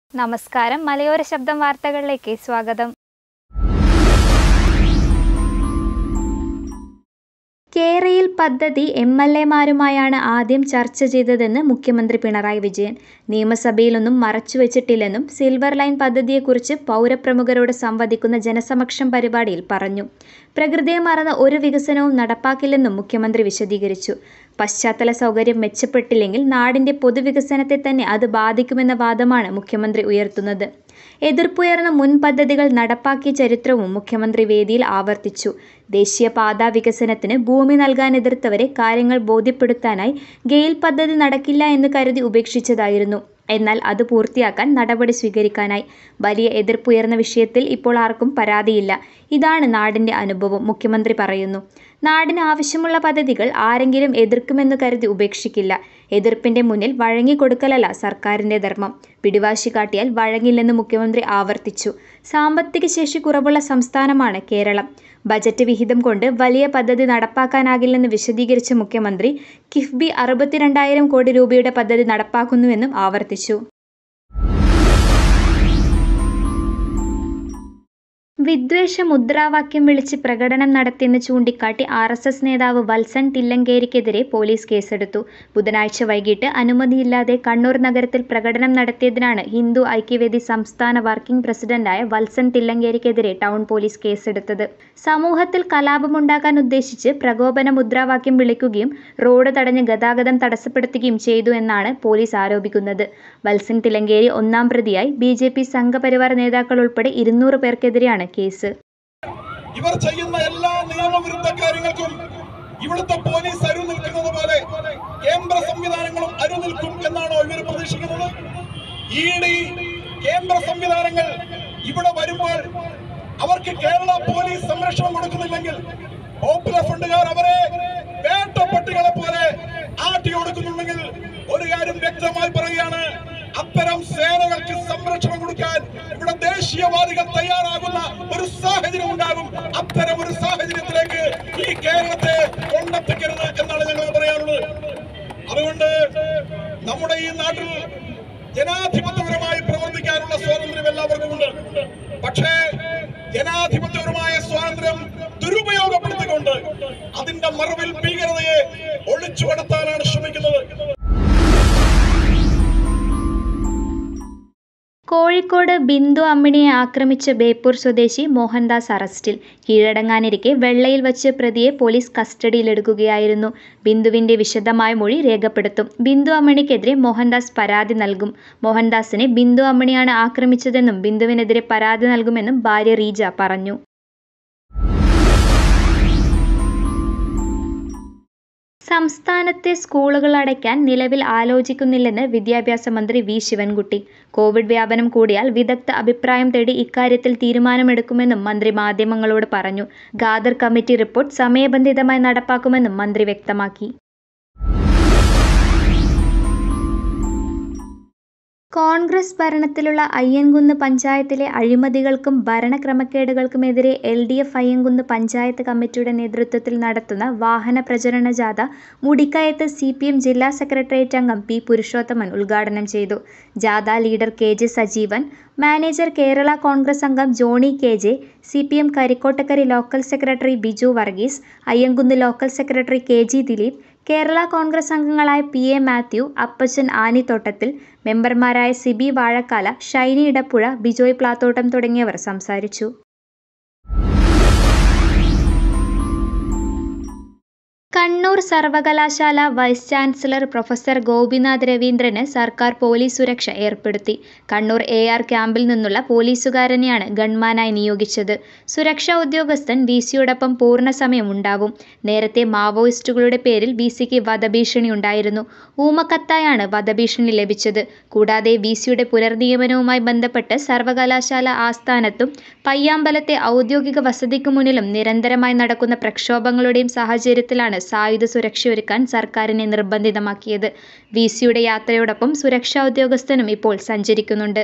നമസ്കാരം മലയോര ശബ്ദം വാർത്തകളിലേക്ക് സ്വാഗതം കേരയിൽ പദ്ധതി എം എൽ എമാരുമായാണ് ആദ്യം ചർച്ച ചെയ്തതെന്ന് മുഖ്യമന്ത്രി പിണറായി വിജയൻ നിയമസഭയിലൊന്നും മറച്ചുവെച്ചിട്ടില്ലെന്നും സിൽവർ ലൈൻ പദ്ധതിയെക്കുറിച്ച് പൗരപ്രമുഖരോട് സംവദിക്കുന്ന ജനസമക്ഷം പരിപാടിയിൽ പറഞ്ഞു പ്രകൃതിയെ മറന്ന് ഒരു വികസനവും നടപ്പാക്കില്ലെന്നും മുഖ്യമന്ത്രി വിശദീകരിച്ചു പശ്ചാത്തല സൗകര്യം മെച്ചപ്പെട്ടില്ലെങ്കിൽ നാടിന്റെ പൊതുവികസനത്തെ തന്നെ അത് ബാധിക്കുമെന്ന വാദമാണ് മുഖ്യമന്ത്രി ഉയർത്തുന്നത് എതിർപ്പുയർന്ന മുൻ പദ്ധതികൾ നടപ്പാക്കിയ ചരിത്രവും മുഖ്യമന്ത്രി വേദിയിൽ ആവർത്തിച്ചു ദേശീയപാതാ വികസനത്തിന് ഭൂമി നൽകാൻ എതിർത്തവരെ കാര്യങ്ങൾ ബോധ്യപ്പെടുത്താനായി ഗെയിൽ പദ്ധതി നടക്കില്ല എന്ന് കരുതി ഉപേക്ഷിച്ചതായിരുന്നു എന്നാൽ അത് പൂർത്തിയാക്കാൻ നടപടി സ്വീകരിക്കാനായി വലിയ എതിർപ്പുയർന്ന വിഷയത്തിൽ ഇപ്പോൾ ആർക്കും പരാതിയില്ല ഇതാണ് നാടിന്റെ അനുഭവം മുഖ്യമന്ത്രി പറയുന്നു നാടിന് ആവശ്യമുള്ള പദ്ധതികൾ ആരെങ്കിലും എതിർക്കുമെന്ന് കരുതി ഉപേക്ഷിക്കില്ല എതിർപ്പിന്റെ മുന്നിൽ വഴങ്ങിക്കൊടുക്കലല്ല സർക്കാരിന്റെ ധർമ്മം പിടിവാശി കാട്ടിയാൽ വഴങ്ങില്ലെന്ന് മുഖ്യമന്ത്രി ആവർത്തിച്ചു സാമ്പത്തിക ശേഷി കുറവുള്ള സംസ്ഥാനമാണ് കേരളം ബജറ്റ് വിഹിതം കൊണ്ട് വലിയ പദ്ധതി നടപ്പാക്കാനാകില്ലെന്ന് വിശദീകരിച്ച മുഖ്യമന്ത്രി കിഫ്ബി അറുപത്തിരണ്ടായിരം കോടി രൂപയുടെ പദ്ധതി നടപ്പാക്കുന്നുവെന്നും ആവർത്തിച്ചു വിദ്വേഷ മുദ്രാവാക്യം വിളിച്ച് പ്രകടനം നടത്തിയെന്ന് ചൂണ്ടിക്കാട്ടി ആർ എസ് എസ് നേതാവ് വത്സൻ തില്ലങ്കേരിക്കെതിരെ പോലീസ് കേസെടുത്തു ബുധനാഴ്ച വൈകിട്ട് അനുമതിയില്ലാതെ കണ്ണൂർ നഗരത്തിൽ പ്രകടനം നടത്തിയതിനാണ് ഹിന്ദു ഐക്യവേദി സംസ്ഥാന വർക്കിംഗ് പ്രസിഡന്റായ വത്സൻ തില്ലങ്കേരിക്കെതിരെ ടൗൺ പോലീസ് കേസെടുത്തത് സമൂഹത്തിൽ കലാപമുണ്ടാക്കാൻ ഉദ്ദേശിച്ച് പ്രകോപന മുദ്രാവാക്യം വിളിക്കുകയും റോഡ് തടഞ്ഞ് ഗതാഗതം തടസ്സപ്പെടുത്തുകയും ചെയ്തു എന്നാണ് പോലീസ് ആരോപിക്കുന്നത് വത്സൻ തില്ലങ്കേരി ഒന്നാം പ്രതിയായി ബി ജെ പി സംഘപരിവാർ നേതാക്കൾ ഉൾപ്പെടെ ഇരുന്നൂറ് പേർക്കെതിരെയാണ് കേസ് ഇവർ ചെയ്യുന്ന എല്ലാ നിയമവിരുദ്ധ കാര്യങ്ങൾക്കും ഇവിടുത്തെ പോലീസ് അരു നിൽക്കുന്നത് പോലെ കേന്ദ്ര സംവിധാനങ്ങളും അരു നിൽക്കും എന്നാണോ ഇവർ പ്രതീക്ഷിക്കുന്നത് ഇ ഡി കേന്ദ്ര സംവിധാനങ്ങൾ ഇവിടെ വരുമ്പോൾ അവർക്ക് കേരള പോലീസ് സംരക്ഷണം കൊടുക്കുന്നില്ലെങ്കിൽ പോപ്പുലർ ഫണ്ടുകാർ അവരെ വേട്ടപ്പട്ടികളെ പോലെ ആട്ടി കൊടുക്കുന്നുണ്ടെങ്കിൽ ഒരു കാര്യം വ്യക്തമായി പറയുകയാണ് അത്തരം സേനകൾക്ക് സംരക്ഷണം കൊടുക്കാൻ ഇവിടെ ദേശീയവാദികൾ തയ്യാറാകുന്ന ഒരു സാഹചര്യം ഉണ്ടാകും അത്തരം ഒരു സാഹചര്യത്തിലേക്ക് ഈ കേരളത്തെ കൊണ്ടെത്തിക്കരുത് എന്നാണ് ഞങ്ങൾ പറയാനുള്ളത് അതുകൊണ്ട് നമ്മുടെ ഈ നാട്ടിൽ ജനാധിപത്യപരമായി പ്രവർത്തിക്കാനുള്ള സ്വാതന്ത്ര്യം എല്ലാവർക്കും ഉണ്ട് പക്ഷേ ജനാധിപത്യപരമായ സ്വാതന്ത്ര്യം ദുരുപയോഗപ്പെടുത്തിക്കൊണ്ട് അതിന്റെ മറവിൽ ഭീകരതയെ ഒളിച്ചു കടത്താനാണ് ശ്രമിക്കുന്നത് കോഴിക്കോട് ബിന്ദു അമ്മിണിയെ ആക്രമിച്ച ബേപ്പൂർ സ്വദേശി മോഹൻദാസ് അറസ്റ്റിൽ കീഴടങ്ങാനിരിക്കെ വെള്ളയിൽ വച്ച് പ്രതിയെ പോലീസ് കസ്റ്റഡിയിലെടുക്കുകയായിരുന്നു ബിന്ദുവിന്റെ വിശദമായ മൊഴി രേഖപ്പെടുത്തും ബിന്ദു അമ്മിണിക്കെതിരെ മോഹൻദാസ് പരാതി നൽകും മോഹൻദാസിനെ ബിന്ദു അമ്മിണിയാണ് ആക്രമിച്ചതെന്നും ബിന്ദുവിനെതിരെ പരാതി നൽകുമെന്നും ഭാര്യ റീജ പറഞ്ഞു സംസ്ഥാനത്തെ സ്കൂളുകൾ അടയ്ക്കാൻ നിലവിൽ ആലോചിക്കുന്നില്ലെന്ന് വിദ്യാഭ്യാസ മന്ത്രി വി ശിവൻകുട്ടി കോവിഡ് വ്യാപനം കൂടിയാൽ വിദഗ്ധ അഭിപ്രായം തേടി ഇക്കാര്യത്തിൽ തീരുമാനമെടുക്കുമെന്നും മന്ത്രി മാധ്യമങ്ങളോട് പറഞ്ഞു ഖാദർ കമ്മിറ്റി റിപ്പോർട്ട് സമയബന്ധിതമായി നടപ്പാക്കുമെന്നും മന്ത്രി വ്യക്തമാക്കി കോൺഗ്രസ് ഭരണത്തിലുള്ള അയ്യൻകുന്ന് പഞ്ചായത്തിലെ അഴിമതികൾക്കും ഭരണക്രമക്കേടുകൾക്കുമെതിരെ L D F Ayyankunnu panchayat കമ്മിറ്റിയുടെ നേതൃത്വത്തിൽ നടത്തുന്ന വാഹന പ്രചരണ ജാഥ മുടിക്കയത്ത് സി പി എം ജില്ലാ സെക്രട്ടേറിയറ്റ് അംഗം പി പുരുഷോത്തമൻ ഉദ്ഘാടനം ചെയ്തു ജാഥ ലീഡർ കെ ജെ സജീവൻ മാനേജർ കേരള കോൺഗ്രസ് അംഗം Johnny K J C P M Karikkottakkari local secretary Biju Varghese Ayyankunnu local secretary K G Dileep Kerala Congress അംഗങ്ങളായ പി എ മാത്യു അപ്പച്ചൻ ആനിത്തോട്ടത്തിൽ മെമ്പർമാരായ സിബി വാഴക്കാല ഷൈനി ഇടപ്പുഴ ബിജോയ് പ്ലാത്തോട്ടം തുടങ്ങിയവർ സംസാരിച്ചു കണ്ണൂർ സർവകലാശാല വൈസ് ചാൻസലർ പ്രൊഫസർ ഗോപിനാഥ് രവീന്ദ്രന് സർക്കാർ പോലീസ് സുരക്ഷ ഏർപ്പെടുത്തി കണ്ണൂർ എ ആർ ക്യാമ്പിൽ നിന്നുള്ള പോലീസുകാരനെയാണ് ഗൺമാനായി നിയോഗിച്ചത് സുരക്ഷാ ഉദ്യോഗസ്ഥൻ വി സിയോടൊപ്പം പൂർണ്ണസമയം ഉണ്ടാവും നേരത്തെ മാവോയിസ്റ്റുകളുടെ പേരിൽ വി സിക്ക് വധഭീഷണി ഉണ്ടായിരുന്നു ഊമക്കത്തായാണ് വധഭീഷണി ലഭിച്ചത് കൂടാതെ വി സിയുടെ പുനർനിയമനവുമായി ബന്ധപ്പെട്ട് സർവകലാശാല ആസ്ഥാനത്തും പയ്യാമ്പലത്തെ ഔദ്യോഗിക വസതിക്ക് മുന്നിലും നിരന്തരമായി നടക്കുന്ന പ്രക്ഷോഭങ്ങളുടെയും സാഹചര്യത്തിലാണ് സായുധ സുരക്ഷയൊരുക്കാൻ സർക്കാരിനെ നിർബന്ധിതമാക്കിയത് വി സിയുടെ യാത്രയോടൊപ്പം സുരക്ഷാ ഉദ്യോഗസ്ഥനും ഇപ്പോൾ സഞ്ചരിക്കുന്നുണ്ട്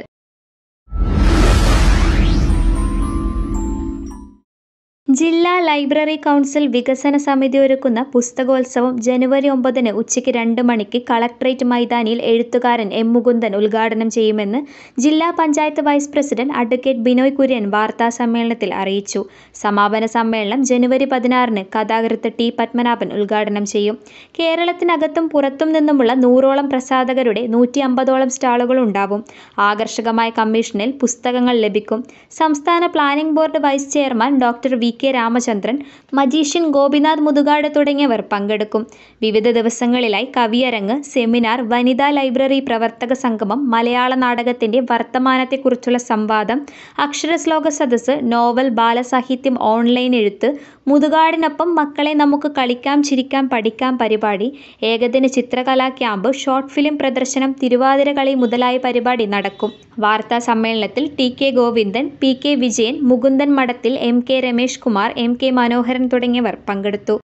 ജില്ലാ ലൈബ്രറി കൗൺസിൽ വികസന സമിതി ഒരുക്കുന്ന പുസ്തകോത്സവം ജനുവരി ഒമ്പതിന് ഉച്ചയ്ക്ക് രണ്ട് മണിക്ക് കളക്ട്രേറ്റ് മൈതാനിയിൽ എഴുത്തുകാരൻ എം മുകുന്ദൻ ഉദ്ഘാടനം ചെയ്യുമെന്ന് ജില്ലാ panchayat vice president advocate Binoy Kurian വാർത്താ സമ്മേളനത്തിൽ അറിയിച്ചു സമാപന സമ്മേളനം ജനുവരി പതിനാറിന് കഥാകൃത്ത് ടി പത്മനാഭൻ ഉദ്ഘാടനം ചെയ്യും കേരളത്തിനകത്തും പുറത്തും നിന്നുമുള്ള നൂറോളം പ്രസാധകരുടെ നൂറ്റി അമ്പതോളം സ്റ്റാളുകൾ ഉണ്ടാവും ആകർഷകമായ കമ്മീഷനിൽ പുസ്തകങ്ങൾ ലഭിക്കും സംസ്ഥാന planning board vice chairman doctor V K Ramachandran magician Gopinath Muthukad തുടങ്ങിയവർ പങ്കെടുക്കും വിവിധ ദിവസങ്ങളിലായി കവിയരങ്ങ് സെമിനാർ വനിതാ ലൈബ്രറി പ്രവർത്തക സംഗമം മലയാള നാടകത്തിന്റെ വർത്തമാനത്തെക്കുറിച്ചുള്ള സംവാദം അക്ഷരശ്ലോക സദസ്സ് നോവൽ ബാലസാഹിത്യം ഓൺലൈൻ എഴുത്ത് മുതുകാടിനൊപ്പം മക്കളെ നമുക്ക് കളിക്കാം ചിരിക്കാം പഠിക്കാം പരിപാടി ഏകദിന ചിത്രകലാ ക്യാമ്പ് ഷോർട്ട് ഫിലിം പ്രദർശനം തിരുവാതിര കളി മുതലായ പരിപാടി നടക്കും വാർത്താ സമ്മേളനത്തിൽ ടി കെ ഗോവിന്ദൻ പി കെ വിജയൻ മുകുന്ദൻ മഠത്തിൽ എം കെ രമേഷ് കുമാർ എം കെ മനോഹരൻ തുടങ്ങിയവർ പങ്കെടുത്തു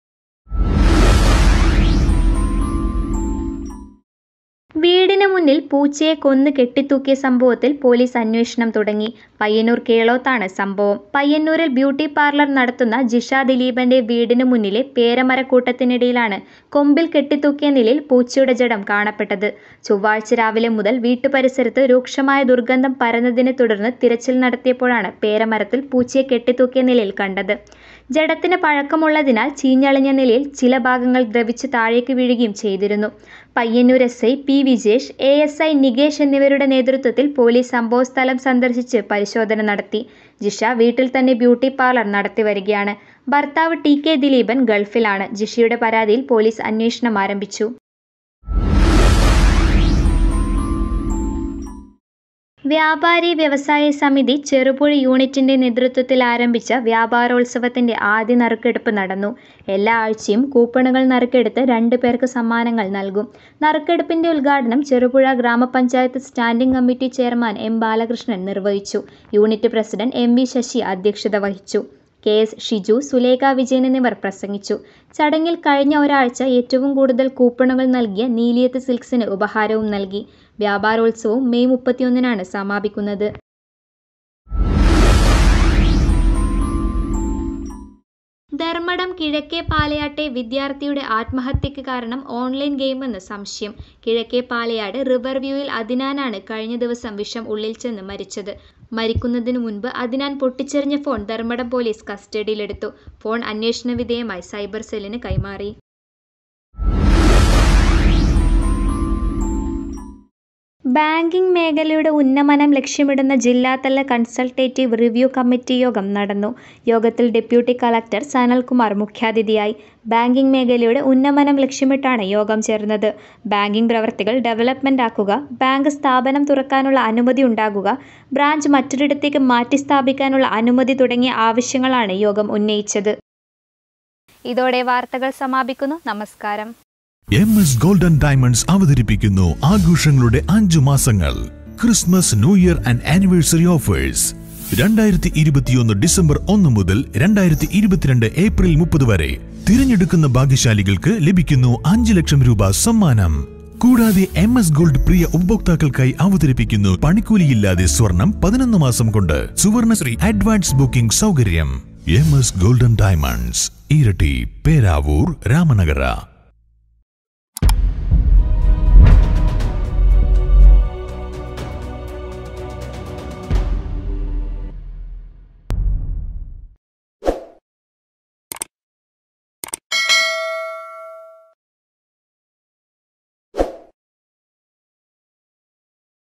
വീടിന് മുന്നിൽ പൂച്ചയെ കൊന്നു കെട്ടിത്തൂക്കിയ സംഭവത്തിൽ പോലീസ് അന്വേഷണം തുടങ്ങി പയ്യന്നൂർ കേളോത്താണ് സംഭവം പയ്യന്നൂരിൽ ബ്യൂട്ടി പാർലർ നടത്തുന്ന ജിഷ ദിലീപന്റെ വീടിന് മുന്നിലെ പേരമരക്കൂട്ടത്തിനിടയിലാണ് കൊമ്പിൽ കെട്ടിത്തൂക്കിയ നിലയിൽ പൂച്ചയുടെ ജഡം കാണപ്പെട്ടത് ചൊവ്വാഴ്ച രാവിലെ മുതൽ വീട്ടുപരിസരത്ത് രൂക്ഷമായ ദുർഗന്ധം പരന്നതിനെ തുടർന്ന് തിരച്ചിൽ നടത്തിയപ്പോഴാണ് പേരമരത്തിൽ പൂച്ചയെ കെട്ടിത്തൂക്കിയ നിലയിൽ കണ്ടത് ജഡത്തിന് പഴക്കമുള്ളതിനാൽ ചീഞ്ഞളിഞ്ഞ നിലയിൽ ചില ഭാഗങ്ങൾ ദ്രവിച്ച് താഴേക്ക് വീഴുകയും ചെയ്തിരുന്നു Payyannur S I P Vijesh A S I Nikesh എന്നിവരുടെ നേതൃത്വത്തിൽ പോലീസ് സംഭവസ്ഥലം സന്ദർശിച്ച് പരിശോധന നടത്തി ജിഷ വീട്ടിൽ തന്നെ ബ്യൂട്ടി പാർലർ നടത്തി വരികയാണ് ഭർത്താവ് ടി കെ ദിലീപൻ ഗൾഫിലാണ് ജിഷയുടെ പരാതിയിൽ പോലീസ് അന്വേഷണം ആരംഭിച്ചു വ്യാപാരി വ്യവസായ സമിതി ചെറുപുഴ യൂണിറ്റിന്റെ നേതൃത്വത്തിൽ ആരംഭിച്ച വ്യാപാരോത്സവത്തിന്റെ ആദ്യ നറുക്കെടുപ്പ് നടന്നു എല്ലാ ആഴ്ചയും കൂപ്പണുകൾ നറുക്കെടുത്ത് രണ്ടു പേർക്ക് സമ്മാനങ്ങൾ നൽകും നറുക്കെടുപ്പിന്റെ ഉദ്ഘാടനം ചെറുപുഴ ഗ്രാമപഞ്ചായത്ത് standing committee chairman M Balakrishnan നിർവഹിച്ചു യൂണിറ്റ് പ്രസിഡന്റ് എം വി ശശി അധ്യക്ഷത വഹിച്ചു കെ എസ് ഷിജു സുലേഖ വിജയൻ എന്നിവർ പ്രസംഗിച്ചു ചടങ്ങിൽ കഴിഞ്ഞ ഒരാഴ്ച ഏറ്റവും കൂടുതൽ കൂപ്പണുകൾ നൽകിയ നീലിയത്ത് സിൽക്സിന് ഉപഹാരവും നൽകി വ്യാപാരോത്സവം മെയ് മുപ്പത്തിയൊന്നിനാണ് സമാപിക്കുന്നത് ധർമ്മടം കിഴക്കേ പാലയാട്ടെ വിദ്യാർത്ഥിയുടെ ആത്മഹത്യക്ക് കാരണം ഓൺലൈൻ ഗെയിമെന്ന് സംശയം കിഴക്കേ പാലയാട് റിവർ വ്യൂവിൽ അദിനാനാണ് കഴിഞ്ഞ ദിവസം വിഷം ഉള്ളിൽ ചെന്ന് മരിച്ചത് മരിക്കുന്നതിനു മുൻപ് അദിനാൻ പൊട്ടിച്ചെറിഞ്ഞ ഫോൺ ധർമ്മടം പോലീസ് കസ്റ്റഡിയിലെടുത്തു ഫോൺ അന്വേഷണ വിധേയമായി സൈബർ സെല്ലിന് കൈമാറി ബാങ്കിംഗ് മേഖലയുടെ ഉന്നമനം ലക്ഷ്യമിടുന്ന ജില്ലാതല കൺസൾട്ടേറ്റീവ് റിവ്യൂ കമ്മിറ്റി യോഗം നടന്നു യോഗത്തിൽ ഡെപ്യൂട്ടി കളക്ടർ സനൽകുമാർ മുഖ്യാതിഥിയായി ബാങ്കിംഗ് മേഖലയുടെ ഉന്നമനം ലക്ഷ്യമിട്ടാണ് യോഗം ചേർന്നത് ബാങ്കിംഗ് പ്രവർത്തികൾ ഡെവലപ്മെന്റ് ആക്കുക ബാങ്ക് സ്ഥാപനം തുറക്കാനുള്ള അനുമതി ഉണ്ടാകുക ബ്രാഞ്ച് മറ്റൊരിടത്തേക്ക് മാറ്റി സ്ഥാപിക്കാനുള്ള അനുമതി തുടങ്ങിയ ആവശ്യങ്ങളാണ് യോഗം ഉന്നയിച്ചത് ഇതോടെ വാർത്തകൾ സമാപിക്കുന്നു നമസ്കാരം എം എസ് ഗോൾഡൻ ഡയമണ്ട്സ് അവതരിപ്പിക്കുന്നു ആഘോഷങ്ങളുടെ അഞ്ചു മാസങ്ങൾ Christmas new year and anniversary offers രണ്ടായിരത്തി ഇരുപത്തിയൊന്ന് ഡിസംബർ ഒന്ന് മുതൽ രണ്ടായിരത്തി ഇരുപത്തിരണ്ട് ഏപ്രിൽ മുപ്പത് വരെ തിരഞ്ഞെടുക്കുന്ന ഭാഗ്യശാലികൾക്ക് ലഭിക്കുന്നു അഞ്ച് ലക്ഷം രൂപ സമ്മാനം കൂടാതെ എം എസ് ഗോൾഡ് പ്രിയ ഉപഭോക്താക്കൾക്കായി അവതരിപ്പിക്കുന്നു പണിക്കൂലിയില്ലാതെ സ്വർണം പതിനൊന്ന് മാസം കൊണ്ട് സുവർണശ്രീ അഡ്വാൻസ് ബുക്കിംഗ് സൗകര്യം എം എസ് ഗോൾഡൻ ഡയമണ്ട്സ് ഇരട്ടി പേരാവൂർ രാമനഗര